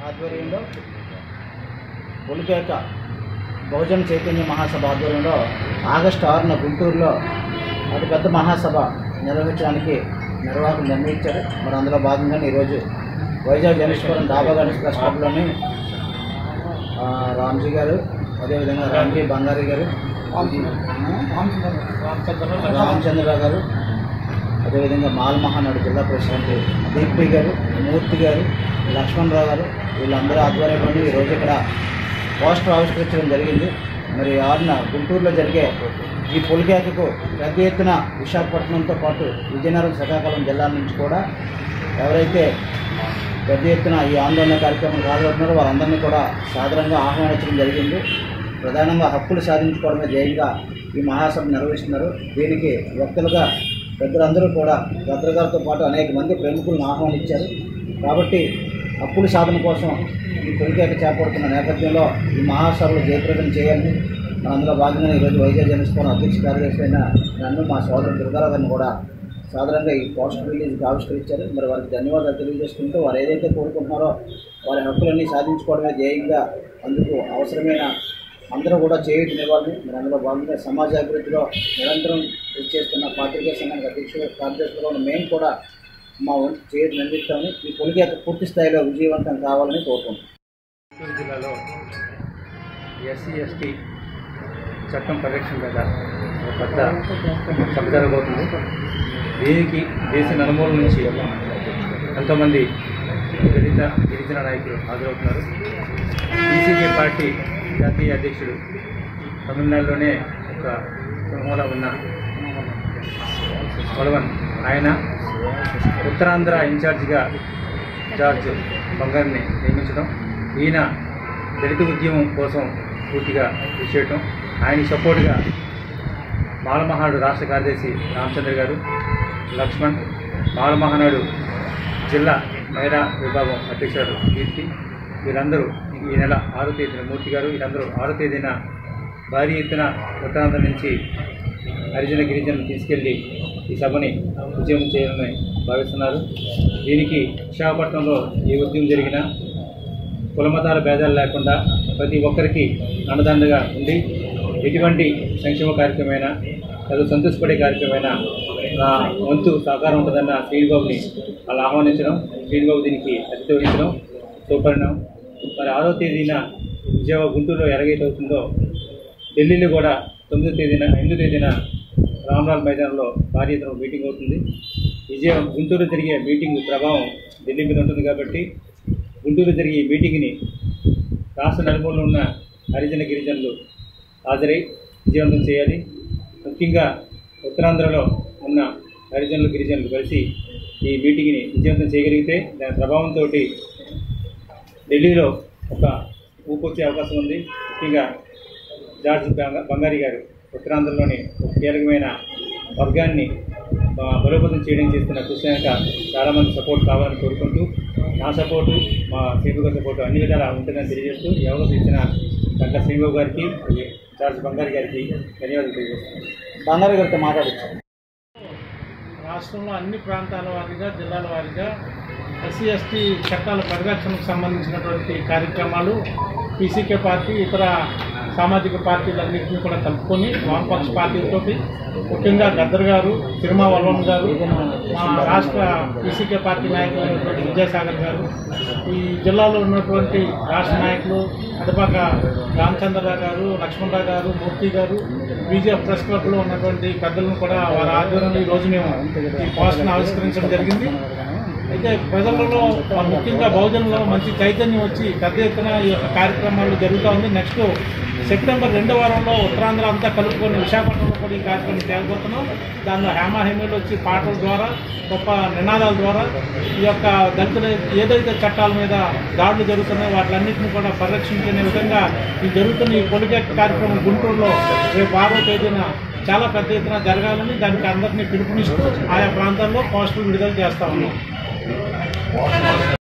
ఆధ్వర్యంలో ఒలిపేట బహుజన చైతన్య మహాసభ ఆధ్వర్యంలో ఆగస్టు ఆరున గుంటూరులో అతిపెద్ద మహాసభ నిర్వహించడానికి నిర్వాహకులు నిర్ణయించారు మరి అందులో భాగంగానే ఈరోజు వైజాగ్ జనేశ్వరం డాబా గణేష్ ప్రెస్ క్లబ్లోని ఆ, రామ్జీ గారు అదేవిధంగా రామ్జీ బంగారీ గారు రామచంద్రరావు గారు అదేవిధంగా మాల్ మహానాడు జిల్లా ప్రెసిడెంట్ దీప్తి గారు మూర్తి గారు లక్ష్మణరావు గారు వీళ్ళందరూ ఆధ్వర్యంలోని ఈరోజు ఇక్కడ పోస్టర్ ఆవిష్కరించడం జరిగింది మరి ఆరున గుంటూరులో జరిగే ఈ పొలికేకకు పెద్ద ఎత్తున విశాఖపట్నంతో పాటు విజయనగరం శ్రీకాకుళం జిల్లాల నుంచి కూడా ఎవరైతే పెద్ద ఎత్తున ఈ ఆందోళన కార్యక్రమం పాల్గొంటున్నారో వారందరినీ కూడా సాధారణంగా ఆహ్వానించడం జరిగింది ప్రధానంగా హక్కులు సాధించుకోవడమే ధ్యేయంగా ఈ మహాసభ నిర్వహిస్తున్నారు దీనికి వ్యక్తులుగా పెద్దలందరూ కూడా భద్ర గారితో పాటు అనేక మంది ప్రముఖులను ఆహ్వానించారు కాబట్టి హక్కుల సాధన కోసం ఈ కొలికేట చేపడుతున్న నేపథ్యంలో ఈ మహాసభలు జయప్రదం చేయాలని మన అందులో భాగంగా ఈరోజు వైజాగ్ జనస్కోరం అధ్యక్ష కార్యదర్శి అయిన నన్ను మా సోదరుడు దుర్గారావు కూడా సాధారణంగా ఈ పోస్టర్ రిలీజ్కి ఆవిష్కరించారు మరి వారికి ధన్యవాదాలు తెలియజేసుకుంటూ వారు ఏదైతే కోరుకుంటున్నారో వారి హక్కులన్నీ సాధించుకోవడమే ధ్యేయంగా అందుకు అవసరమైన అందరూ కూడా చేయుటనివ్వాలని మరి అందులో భాగంగా సమాజ అభివృద్ధిలో నిరంతరం కృషి చేస్తున్న పాత్రికేయ సంఘానికి అధ్యక్షులు కార్యదర్శులుగా ఉన్న మేము కూడా మా వంతు చేయుటని అందిస్తామని ఈ పొలికేత పూర్తి స్థాయిలో విజయవంతం కావాలని కోరుకుంటున్నాం చిత్తూరు జిల్లాలో ఎస్సీ ఎస్టీ చట్టం పరిరక్షణ మీద ఒక పెద్ద సభ జరగబోతుంది దీనికి దేశ నలుమూల నుంచి ఎంతోమంది దళిత గిరిజన నాయకులు హాజరవుతున్నారు బీసీకే పార్టీ జాతీయ అధ్యక్షుడు తమిళనాడులోనే ఒక సింహంలో ఉన్న బలవన్ ఆయన ఉత్తరాంధ్ర ఇన్ఛార్జిగా జార్జ్ బంగార్ని నియమించడం ఈయన దళిత ఉద్యమం కోసం పూర్తిగా కృషి చేయటం ఆయన సపోర్ట్గా బాలమహానాడు రాష్ట్ర కార్యదర్శి రామచంద్ర గారు లక్ష్మణ్ బాలమహానాడు జిల్లా మహిళా విభాగం అధ్యక్షుడు కీర్తి వీరందరూ ఈ నెల ఆరో తేదీన మూర్తి గారు వీరందరూ ఆరో తేదీన భారీ ఎత్తున ఉత్తరాంధ్ర నుంచి హరిజన గిరిజనులు తీసుకెళ్లి ఈ సభని ఉద్యమం చేయాలని భావిస్తున్నారు దీనికి విశాఖపట్నంలో ఏ ఉద్యమం జరిగినా కులమతాల భేదాలు లేకుండా ప్రతి ఒక్కరికి అండదండగా ఉండి ఎటువంటి సంక్షేమ కార్యక్రమమైనా చదువు సంతోషపడే కార్యక్రమమైనా నా వంతు సహకారం ఉంటుందన్న శ్రీనిబాబుని వాళ్ళు ఆహ్వానించడం శ్రీనిబాబు దీనికి అతిథి వహించడం సుపరిణామం మరి ఆరో తేదీన విజయవాడ గుంటూరులో ఎలాగైతే అవుతుందో ఢిల్లీలో కూడా తొమ్మిదో తేదీన ఎనిమిదో తేదీన రామ్లాల్ మైదానంలో భారీ ఎత్తున మీటింగ్ అవుతుంది విజయ గుంటూరు జరిగే మీటింగ్ ప్రభావం ఢిల్లీ మీద ఉంటుంది కాబట్టి గుంటూరు జరిగే ఈ మీటింగ్ని రాష్ట్ర నలుమూలలో ఉన్న హరిజన గిరిజనులు హాజరై విజయవంతం చేయాలి ముఖ్యంగా ఉత్తరాంధ్రలో ఉన్న హరిజనులు గిరిజనులు కలిసి ఈ మీటింగ్ని విజయవంతం చేయగలిగితే దాని ప్రభావంతో ఢిల్లీలో ఒక ఊపొచ్చే అవకాశం ఉంది ముఖ్యంగా జార్జ్ బంగా- బంగారి గారు ఉత్తరాంధ్రలోని ఒక కీలకమైన వర్గాన్ని ఆ, బలోపేతం చేయడం చేస్తున్న కృషి వెనక చాలామంది సపోర్ట్ కావాలని కోరుకుంటూ నా సపోర్టు మా శ్రీబాబు గారి సపోర్టు అన్ని విధాలా ఉంటుందని తెలియజేస్తూ ఈ అవకాశం ఇచ్చిన గంట శ్రీబాబు గారికి అలాగే జార్జ్ బంగారి గారికి ధన్యవాదాలు తెలియజేస్తున్నాను బంగారు గారితో మాట్లాడచ్చు రాష్ట్రంలో అన్ని ప్రాంతాల వారీగా జిల్లాల వారీగా ఎస్సీ ఎస్టీ చట్టాల పరిరక్షణకు సంబంధించినటువంటి కార్యక్రమాలు పీసీకే పార్టీ ఇతర సామాజిక పార్టీలన్నింటినీ కూడా కలుపుకొని వామపక్ష పార్టీలతోటి ముఖ్యంగా గద్దర్ గారు తిరుమా వల్వం గారు మా రాష్ట్ర పీసీకే పార్టీ నాయకులైనటువంటి విజయసాగర్ గారు ఈ జిల్లాలో ఉన్నటువంటి రాష్ట్ర నాయకులు అటుపక్క రామచంద్రరావు గారు లక్ష్మణరావు గారు మూర్తి గారు బీజేపీ ప్రెస్ క్లబ్లో ఉన్నటువంటి పెద్దలను కూడా వారి ఆధ్వర్యంలో ఈ రోజు మేము ఈ పోస్ట్ను ఆవిష్కరించడం జరిగింది అయితే ప్రజలలో ఆ, ముఖ్యంగా బహుజనులలో మంచి చైతన్యం వచ్చి పెద్ద ఎత్తున ఈ యొక్క కార్యక్రమాలు జరుగుతూ ఉంది నెక్స్ట్ సెప్టెంబర్ రెండో వారంలో ఉత్తరాంధ్ర అంతా కలుపుకొని విశాఖపట్నంలో కూడా ఈ కార్యక్రమం చేయబోతున్నాం దానిలో హేమాహేమీలు వచ్చి పాటల ద్వారా గొప్ప నినాదాల ద్వారా ఈ యొక్క దళితుల ఏదైతే చట్టాల మీద దాడులు జరుగుతున్నాయో వాటిలన్నింటినీ కూడా పరిరక్షించుకునే విధంగా ఈ జరుగుతున్న ఈ పొలిటెక్ కార్యక్రమం గుంటూరులో రేపు ఆరో తేదీన చాలా పెద్ద ఎత్తున జరగాలని దానికి అందరినీ పిలుపునిస్తూ ఆయా ప్రాంతాల్లో పోస్టులు విడుదల చేస్తా ఉన్నాం